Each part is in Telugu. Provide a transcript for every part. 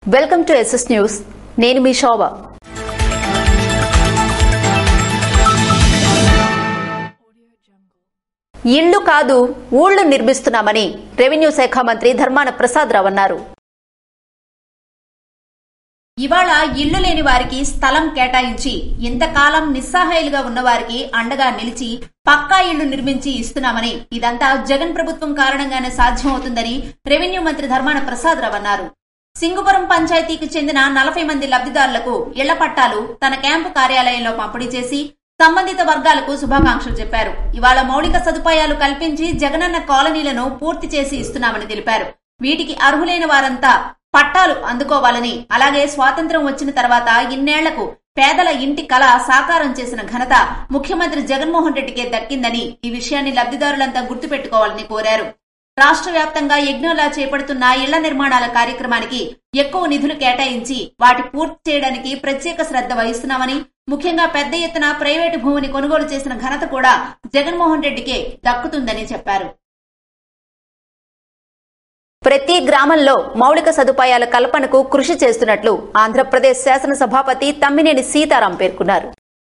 వెల్కమ్ టు ఎస్ఎస్ న్యూస్ నేను మీ శోభ ఇళ్లు కాదు ఊళ్లు నిర్మిస్తున్నామని రెవెన్యూ శాఖ మంత్రి ధర్మాన ప్రసాదరావు అన్నారు ఇవాళ ఇళ్లు లేని వారికి స్థలం కేటాయించి ఇంతకాలం నిస్సహాయులుగా ఉన్న వారికి అండగా నిలిచి పక్కా ఇళ్లు నిర్మించి ఇస్తున్నామని ఇదంతా జగన్ ప్రభుత్వం కారణంగానే సాధ్యమవుతుందని రెవెన్యూ మంత్రి ధర్మాన ప్రసాదరావు అన్నారు సింగుపురం పంచాయతీకి చెందిన నలభై మంది లబ్ధిదారులకు ఇళ్ల పట్టాలు తన క్యాంపు కార్యాలయంలో పంపిణీ చేసి సంబంధిత వర్గాలకు శుభాకాంక్షలు చెప్పారు ఇవాళ మౌలిక సదుపాయాలు కల్పించి జగనన్న కాలనీలను పూర్తి చేసి ఇస్తున్నామని తెలిపారు వీటికి అర్హులైన వారంతా పట్టాలు అందుకోవాలని అలాగే స్వాతంత్ర్యం వచ్చిన తర్వాత ఇన్నేళ్లకు పేదల ఇంటి కళ సాకారం చేసిన ఘనత ముఖ్యమంత్రి జగన్మోహన్ రెడ్డికే దక్కిందని ఈ విషయాన్ని లబ్ధిదారులంతా గుర్తుపెట్టుకోవాలని కోరారు రాష్ట్ర వ్యాప్తంగా యజ్ఞంలా చేపడుతున్న ఇళ్ల నిర్మాణాల కార్యక్రమానికి ఎక్కువ నిధులు కేటాయించి వాటి పూర్తి చేయడానికి ప్రత్యేక శ్రద్ధ వహిస్తున్నామని ముఖ్యంగా పెద్ద ఎత్తున ప్రైవేటు భూమిని కొనుగోలు చేసిన ఘనత కూడా జగన్మోహన్ రెడ్డికే దక్కుతుందని చెప్పారు ప్రతి గ్రామంలో మౌలిక సదుపాయాల కల్పనకు కృషి చేస్తున్నట్లు ఆంధ్రప్రదేశ్ శాసనసభాపతి తమ్మినేని సీతారాం పేర్కొన్నారు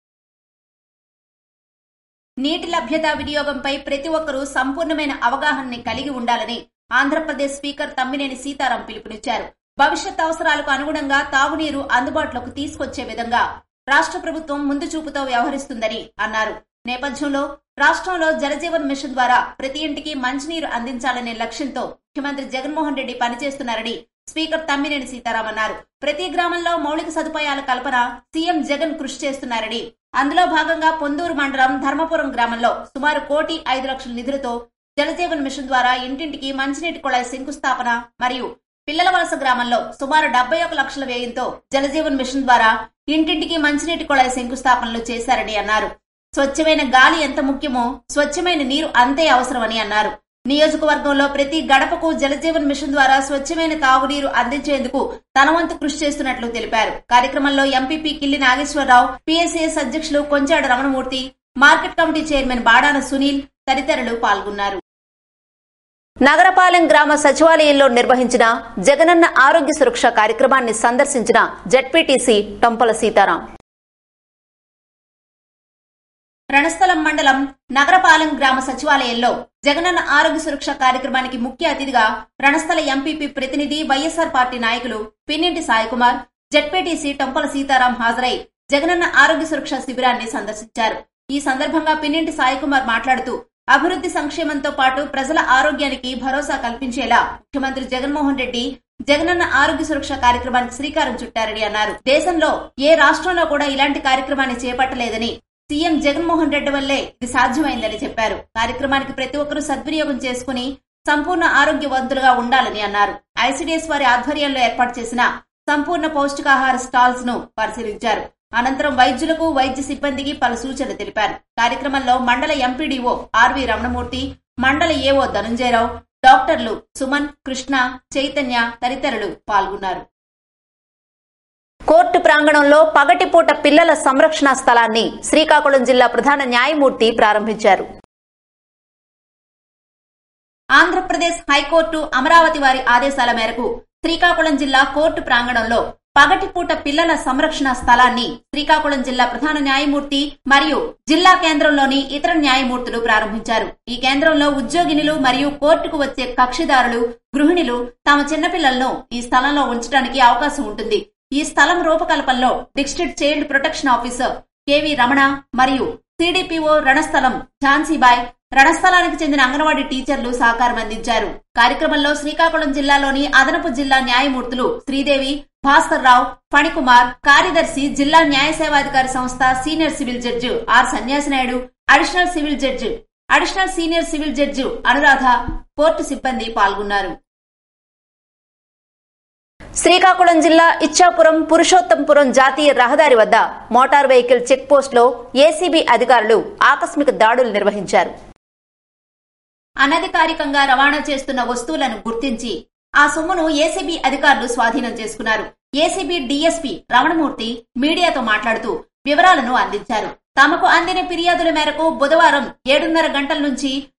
నీటి లభ్యత వినియోగంపై ప్రతి ఒక్కరూ సంపూర్ణమైన అవగాహనని కలిగి ఉండాలని ఆంధ్రప్రదేశ్ స్పీకర్ తమ్మినేని సీతారాం పిలుపునిచ్చారు భవిష్యత్ అవసరాలకు అనుగుణంగా తాగునీరు అందుబాటులోకి తీసుకొచ్చే విధంగా రాష్ట్ర ప్రభుత్వం ముందు చూపుతో వ్యవహరిస్తుందని అన్నారు నేపథ్యంలో రాష్ట్రంలో జలజీవన్ మిషన్ ద్వారా ప్రతి ఇంటికి మంచినీరు అందించాలనే లక్ష్యంతో ముఖ్యమంత్రి జగన్మోహన్ రెడ్డి పనిచేస్తున్నారని స్పీకర్ తమ్మినేని సీతారాం అన్నారు ప్రతి గ్రామంలో మౌలిక సదుపాయాల కల్పన సీఎం జగన్ కృషి చేస్తున్నారని అందులో భాగంగా పొందూరు మండలం ధర్మపురం గ్రామంలో సుమారు కోటి ఐదు లక్షల నిధులతో జలజీవన్ మిషన్ ద్వారా ఇంటింటికి మంచినీటి కుళాయి శంకుస్థాపన మరియు పిల్లల వలస గ్రామంలో సుమారు డెబ్బై ఒక లక్షల వ్యయంతో జలజీవన్ మిషన్ ద్వారా ఇంటింటికి మంచినీటి కుళాయి శంకుస్థాపనలు చేశారని అన్నారు స్వచ్ఛమైన గాలి ఎంత ముఖ్యమో స్వచ్ఛమైన నీరు అంతే అవసరమని అన్నారు నియోజకవర్గంలో ప్రతి గడపకు జలజీవన్ మిషన్ ద్వారా స్వచ్ఛమైన తాగునీరు అందించేందుకు తన వంతు కృషి చేస్తున్నట్లు తెలిపారు కార్యక్రమంలో ఎంపీపీ కిల్లి నాగేశ్వరరావు పీఎస్ఏఎస్ అధ్యక్షులు Konchada Ramanamurthy market committee chairman Badana Sunil తదితరులు పాల్గొన్నారు నగరపాలెం గ్రామ సచివాలయంలో నిర్వహించిన జగనన్న ఆరోగ్య సురక్ష కార్యక్రమాన్ని సందర్శించిన జడ్పీటీసీ టొంపల సీతారాం రణస్థలం మండలం నగరపాలెం గ్రామ సచివాలయంలో జగనన్న ఆరోగ్య సురక్ష కార్యక్రమానికి ముఖ్య అతిథిగా రణస్థల ఎంపీపీ ప్రతినిధి వైఎస్ఆర్ పార్టీ నాయకులు పిన్నింటి సాయికుమార్ జడ్పీటీసీ టొంపల సీతారాం హాజరై జగనన్న ఆరోగ్య సురక్ష శిబిరాన్ని సందర్శించారు ఈ సందర్భంగా పిన్నింటి సాయికుమార్ మాట్లాడుతూ అభివృద్ధి సంక్షేమంతో పాటు ప్రజల ఆరోగ్యానికి భరోసా కల్పించేలా ముఖ్యమంత్రి జగన్మోహన్ రెడ్డి జగనన్న ఆరోగ్య సురక్ష కార్యక్రమానికి శ్రీకారం చుట్టారని అన్నారు దేశంలో ఏ రాష్ట్రంలో కూడా ఇలాంటి కార్యక్రమాన్ని చేపట్టలేదని సీఎం జగన్మోహన్ రెడ్డి వల్లే ఇది సాధ్యమైందని చెప్పారు కార్యక్రమానికి ప్రతి ఒక్కరూ సద్వినియోగం చేసుకుని సంపూర్ణ ఆరోగ్యవంతులుగా ఉండాలని అన్నారు ఐసీడీఎస్ వారి ఆధ్వర్యంలో ఏర్పాటు చేసిన సంపూర్ణ పౌష్టికాహార స్టాల్స్ ను పరిశీలించారు అనంతరం వైద్యులకు వైద్య సిబ్బందికి పలు సూచనలు తెలిపారు కార్యక్రమంలో మండల ఎంపీడీఓ ఆర్వి రమణమూర్తి మండల ఏఓ ధనుంజయరావు డాక్టర్లు సుమన్ కృష్ణ చైతన్య తదితరులు పాల్గొన్నారు కోర్టు ప్రాంగణంలో పగటిపూట పిల్లల సంరక్షణ స్థలాన్ని శ్రీకాకుళం జిల్లా ప్రధాన న్యాయమూర్తి ప్రారంభించారు ఆంధ్రప్రదేశ్ హైకోర్టు అమరావతి వారి ఆదేశాల మేరకు శ్రీకాకుళం జిల్లా కోర్టు ప్రాంగణంలో పగటిపూట పిల్లల సంరక్షణ స్థలాన్ని శ్రీకాకుళం జిల్లా ప్రధాన న్యాయమూర్తి మరియు జిల్లా కేంద్రంలోని ఇతర న్యాయమూర్తులు ప్రారంభించారు ఈ కేంద్రంలో ఉద్యోగినులు మరియు కోర్టుకు వచ్చే కక్షిదారులు గృహిణులు తమ చిన్నపిల్లలను ఈ స్థలంలో ఉంచడానికి అవకాశం ఉంటుంది ఈ స్థలం రూపకల్పనలో district child protection officer KV Ramana మరియు సిడిపిఓ రణస్థలం ఝాన్సీబాయ్ రణస్థలానికి చెందిన అంగన్వాడీ టీచర్లు సహకారం అందించారు కార్యక్రమంలో శ్రీకాకుళం జిల్లాలోని అదనపు జిల్లా న్యాయమూర్తులు శ్రీదేవి భాస్కర్ రావు ఫణికుమార్ కార్యదర్శి జిల్లా న్యాయ సేవాధికారి సంస్థ senior civil judge R Sanyasinaidu additional civil judge additional senior civil judge Anuradha court సిబ్బంది పాల్గొన్నారు శ్రీకాకుళం జిల్లా ఇచ్చాపురం పురుషోత్తంపురం జాతీయ రహదారి వద్ద మోటార్ వెహికల్ చెక్ పోస్ట్ లో ఏసీబీ అధికారులు ఆకస్మిక దాడులు నిర్వహించారు అనధికారికంగా రవాణా చేస్తున్న వస్తువులను గుర్తించి ఆ సొమ్మును ఏసీబీ అధికారులు స్వాధీనం చేసుకున్నారు ఏసీబీ డీఎస్పీ రమణమూర్తి మీడియాతో మాట్లాడుతూ వివరాలను అందించారు తమకు అందిన ఫిర్యాదుల మేరకు బుధవారం ఏడున్నర గంటల నుంచి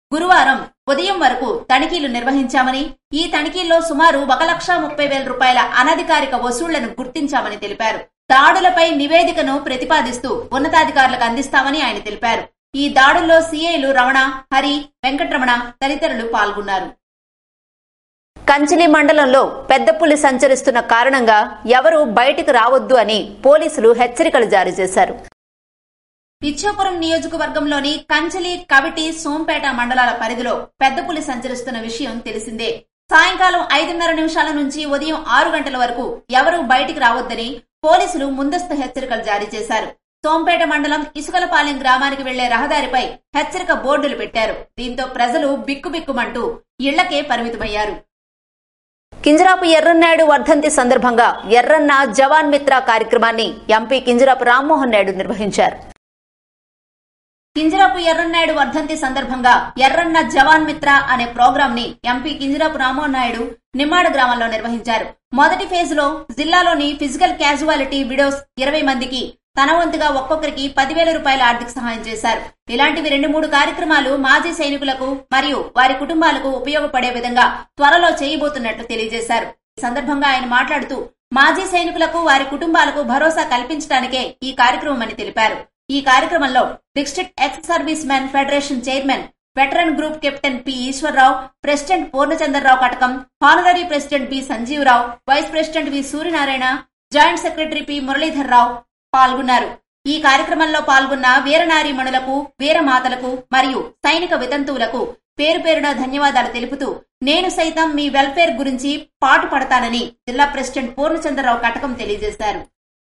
గురువారం ఉదయం వరకు తనిఖీలు నిర్వహించామని ఈ తనిఖీల్లో సుమారు ఒక లక్ష ముప్పై వేల రూపాయల అనధికారిక వసూళ్లను గుర్తించామని తెలిపారు దాడులపై నివేదికను ప్రతిపాదిస్తూ ఉన్నతాధికారులకు అందిస్తామని ఆయన తెలిపారు ఈ దాడుల్లో సీఐలు రమణ హరి వెంకటరమణ తదితరులు పాల్గొన్నారు కంచిలి మండలంలో పెద్ద పులి సంచరిస్తున్న కారణంగా ఎవరూ బయటికి రావద్దు అని పోలీసులు హెచ్చరికలు జారీ చేశారు ఇచ్చాపురం నియోజకవర్గంలోని కంచలి కవిటి సోంపేట మండలాల పరిధిలో పెద్ద పులి సంచరిస్తున్న విషయం తెలిసిందే సాయంకాలం ఐదున్నర నిమిషాల నుంచి ఉదయం ఆరు గంటల వరకు ఎవరూ బయటికి రావద్దని పోలీసులు ముందస్తు హెచ్చరికలు జారీ చేశారు సోంపేట మండలం ఇసుకలపాలెం గ్రామానికి వెళ్లే రహదారిపై హెచ్చరిక బోర్డులు పెట్టారు దీంతో ప్రజలు బిక్కుబిక్కుమంటూ ఇళ్లకే పరిమితమయ్యారు కింజరాపు ఎర్రన్నాయుడు వర్ధంతి సందర్భంగా ఎర్రన్న జవాన్ మిత్ర కార్యక్రమాన్ని ఎంపీ కింజరాపు రామ్మోహన్ నాయుడు నిర్వహించారు కింజరాపు ఎర్రన్నాయుడు వర్ధంతి సందర్భంగా ఎర్రన్న జవాన్ మిత్ర అనే ప్రోగ్రాం ని ఎంపీ కింజరాపు రామ్మోహన్ నాయుడు నిమ్మాడ గ్రామంలో నిర్వహించారు మొదటి ఫేజ్ లో జిల్లాలోని ఫిజికల్ క్యాజువాలిటీ విడోస్ ఇరవై మందికి తన వంతుగా ఒక్కొక్కరికి పదివేల రూపాయల ఆర్థిక సహాయం చేశారు ఇలాంటివి రెండు మూడు కార్యక్రమాలు మాజీ సైనికులకు మరియు వారి కుటుంబాలకు ఉపయోగపడే విధంగా త్వరలో చేయబోతున్నట్లు తెలియజేశారు ఈ సందర్భంగా ఆయన మాట్లాడుతూ మాజీ సైనికులకు వారి కుటుంబాలకు భరోసా కల్పించడానికే ఈ కార్యక్రమం అని తెలిపారు ఈ కార్యక్రమంలో district ex service men federation chairman veteran group captain P Eswararao president Purnachandrarao Katakam honorary president B Sanjeevarao vice president V Suryanarayana joint secretary P Muralidhar Rao పాల్గొన్నారు ఈ కార్యక్రమంలో పాల్గొన్న వీరనారీమణులకు వీరమాతలకు మరియు సైనిక వితంతువులకు పేరు పేరున ధన్యవాదాలు తెలుపుతూ నేను సైతం మీ వెల్ఫేర్ గురించి పాటు పడతానని జిల్లా ప్రెసిడెంట్ పూర్ణచంద్రరావు కటకం తెలియజేశారు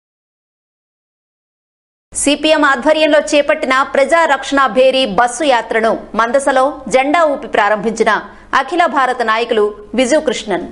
సిపిఎం ఆధ్వర్యంలో చేపట్టిన ప్రజా రక్షణ భేరీ బస్సు యాత్రను మందసలో జెండా ఊపి ప్రారంభించిన అఖిల భారత నాయకులు విజు కృష్ణన్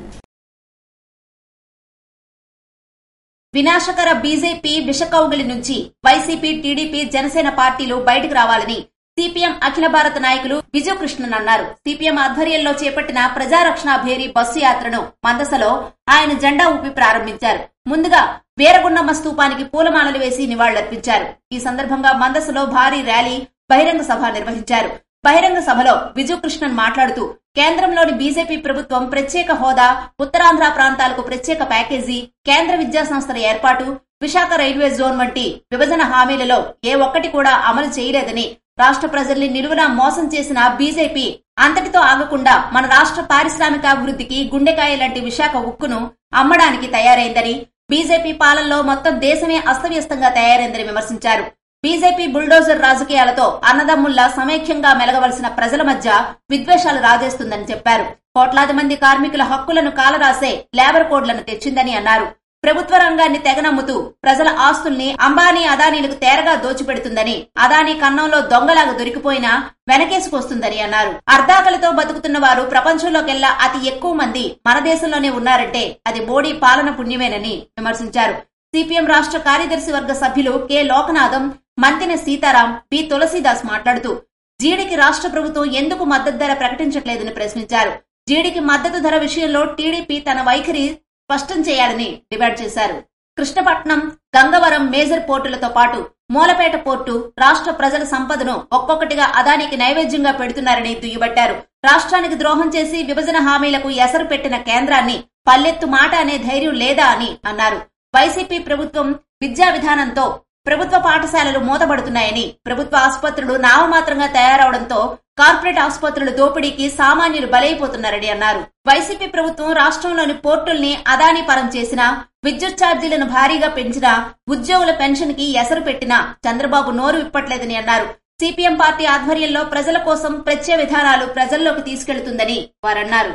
వినాశకర బీజేపీ విషకౌగులి నుంచి వైసీపీ టీడీపీ జనసేన పార్టీలు బయటకు రావాలని సిపిఎం అఖిల భారత నాయకులు విజయ్ కృష్ణన్ అన్నారు సిపిఎం ఆధ్వర్యంలో చేపట్టిన ప్రజారక్షణ భేరీ బస్సు యాత్రను మందసలో ఆయన జెండా ఊపి ప్రారంభించారు ముందుగా వీరగుండమ్మ స్తూపానికి పూలమాలలు వేసి నివాళులర్పించారు ఈ సందర్భంగా మందసలో భారీ ర్యాలీ బహిరంగ సభ నిర్వహించారు బహిరంగ సభలో విజయ్ కృష్ణన్ మాట్లాడుతూ కేంద్రంలోని బీజేపీ ప్రభుత్వం ప్రత్యేక హోదా ఉత్తరాంధ్ర ప్రాంతాలకు ప్రత్యేక ప్యాకేజీ కేంద్ర విద్యా సంస్థల ఏర్పాటు విశాఖ రైల్వే జోన్ వంటి విభజన హామీలలో ఏ ఒక్కటి కూడా అమలు చేయలేదని రాష్ట్ర ప్రజల్ని నిలువునా మోసం చేసిన బీజేపీ అంతటితో ఆగకుండా మన రాష్ట్ర పారిశ్రామికాభివృద్ధికి గుండెకాయ లాంటి విశాఖ ఉక్కును అమ్మడానికి తయారైందని బీజేపీ పాలనలో మొత్తం దేశమే అస్తవ్యస్తంగా తయారైందని విమర్శించారు బీజేపీ బుల్డోజర్ రాజకీయాలతో అన్నదమ్ముల్లా సమైక్యంగా మెలగవలసిన ప్రజల మధ్య విద్వేషాలు రాజేస్తుందని చెప్పారు కోట్లాది మంది కార్మికుల హక్కులను కాలరాసే లేబర్ కోడ్లను తెచ్చిందని అన్నారు ప్రభుత్వ రంగాన్ని తెగనమ్ముతూ ప్రజల ఆస్తుల్ని అంబానీ అదానీలకు తేరగా దోచిపెడుతుందని అదానీ కన్నంలో దొంగలాగా దొరికిపోయినా వెనకేసుకొస్తుందని అన్నారు అర్ధాకలితో బతుకుతున్న వారు ప్రపంచంలోకెల్లా అతి ఎక్కువ మంది మన దేశంలోనే ఉన్నారంటే అది మోడీ పాలన పుణ్యమేనని విమర్శించారు సిపిఎం రాష్ట్ర కార్యదర్శి వర్గ సభ్యులు కె లోకనాథం మంతిన సీతారాం బి తులసీదాస్ మాట్లాడుతూ జీడికి రాష్ట్ర ప్రభుత్వం ఎందుకు మద్దతు ధర ప్రకటించట్లేదని ప్రశ్నించారు జీడికి మద్దతు ధర విషయంలో టీడీపీ తన వైఖరి స్పష్టం చేయాలని డిమాండ్ చేశారు కృష్ణపట్నం గంగవరం మేజర్ పోర్టులతో పాటు మూలపేట పోర్టు రాష్ట్ర ప్రజల సంపదను ఒక్కొక్కటిగా అదానికి నైవేద్యంగా పెడుతున్నారని దుయ్యబట్టారు రాష్ట్రానికి ద్రోహం చేసి విభజన హామీలకు ఎసరు పెట్టిన కేంద్రాన్ని పల్లెత్తు మాట అనే ధైర్యం లేదా అని అన్నారు వైసీపీ ప్రభుత్వం విద్యా విధానంతో ప్రభుత్వ పాఠశాలలు మూతపడుతున్నాయని ప్రభుత్వ ఆసుపత్రులు నామమాత్రంగా తయారవడంతో కార్పొరేట్ ఆసుపత్రుల దోపిడీకి సామాన్యులు బలైపోతున్నారని అన్నారు వైసీపీ ప్రభుత్వం రాష్ట్రంలోని పోర్టుల్ని అదానీ పరం చేసినా విద్యుత్ ఛార్జీలను భారీగా పెంచినా ఉద్యోగుల పెన్షన్ కి ఎసరు పెట్టినా చంద్రబాబు నోరు విప్పట్లేదని అన్నారు సిపిఎం పార్టీ ఆధ్వర్యంలో ప్రజల కోసం ప్రత్యే విధానాలు ప్రజల్లోకి తీసుకెళ్తుందని వారన్నారు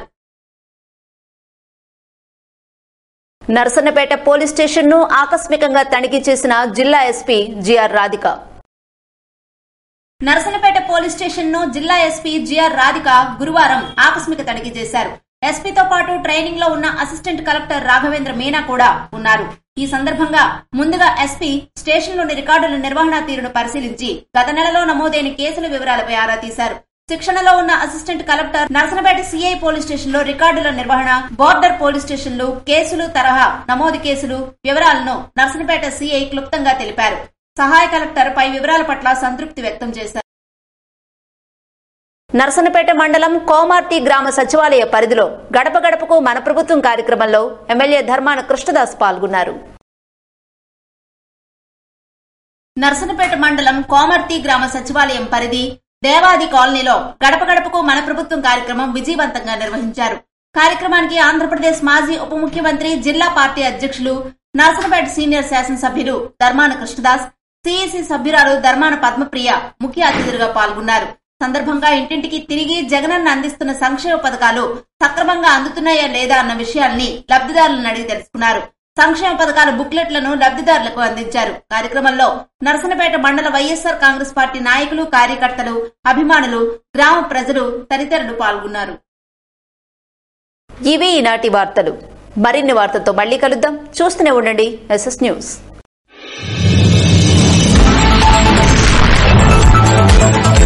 నరసన్నపేట పోలీస్ స్టేషన్ ను ఆకస్మికంగా తనిఖీ చేసిన జిల్లా SP GR Radhika Narasannapeta police station ను జిల్లా ఎస్పీ జిఆర్ రాధిక గురువారం ఆకస్మిక తనిఖీ చేశారు ఎస్పీతో పాటు ట్రైనింగ్ లో ఉన్న అసిస్టెంట్ కలెక్టర్ రాఘవేంద్ర మీనా కూడా ఉన్నారు ఈ సందర్భంగా ముందుగా ఎస్పీ స్టేషన్ లోని రికార్డుల నిర్వహణ తీరును పరిశీలించి గత నెలలో నమోదైన కేసుల వివరాలపై ఆరా తీశారు శిక్షణలో ఉన్న assistant collector Narasannapeta CI police station లో రికార్డుల నిర్వహణ బోర్డర్ పోలీస్ స్టేషన్లు కేసులు తరహా నమోదు కేసులు వివరాలను నరసనపేట సిఐ క్లుప్తంగా తెలిపారు సహాయ కలెక్టర్ పై వివరాల పట్ల సంతృప్తి వ్యక్తం చేశారు నరసనపేట మండలం కోమార్తి గ్రామ సచివాలయ పరిధిలో గడప గడపకు మన ప్రభుత్వం కార్యక్రమంలో ఎమ్మెల్యే ధర్మాన కృష్ణదాస్ పాల్గొన్నారు నర్సనపేట మండలం కోమర్తి గ్రామ సచివాలయం పరిధి దేవాది కాలనీలో గడప గడపకు మన ప్రభుత్వం కార్యక్రమం విజయవంతంగా నిర్వహించారు కార్యక్రమానికి ఆంధ్రప్రదేశ్ మాజీ ఉప ముఖ్యమంత్రి జిల్లా పార్టీ అధ్యక్షులు నర్సనపేట సీనియర్ శాసనసభ్యులు ధర్మాన కృష్ణదాస్ సిఈసి సభ్యురాలు ధర్మాన పద్మప్రియ ముఖ్య అతిథులుగా పాల్గొన్నారు సందర్భంగా ఇంటింటికి తిరిగి జగనన్న అందిస్తున్న సంక్షేమ పథకాలు సక్రమంగా అందుతున్నాయా లేదా అన్న విషయాల్ని లబ్ధిదారులను అడిగి తెలుసుకున్నారు సంక్షేమ పథకాల బుక్లెట్లను లబ్ధిదారులకు అందించారు కార్యక్రమంలో నరసనపేట మండల వైఎస్ఆర్ కాంగ్రెస్ పార్టీ నాయకులు కార్యకర్తలు అభిమానులు గ్రామ ప్రజలు తదితరులు పాల్గొన్నారు ఇవి ఈనాటి వార్తలు మరిన్ని వార్తలతో మళ్ళీ కలుద్దాం చూస్తూనే ఉండండి ఎస్ఎస్ న్యూస్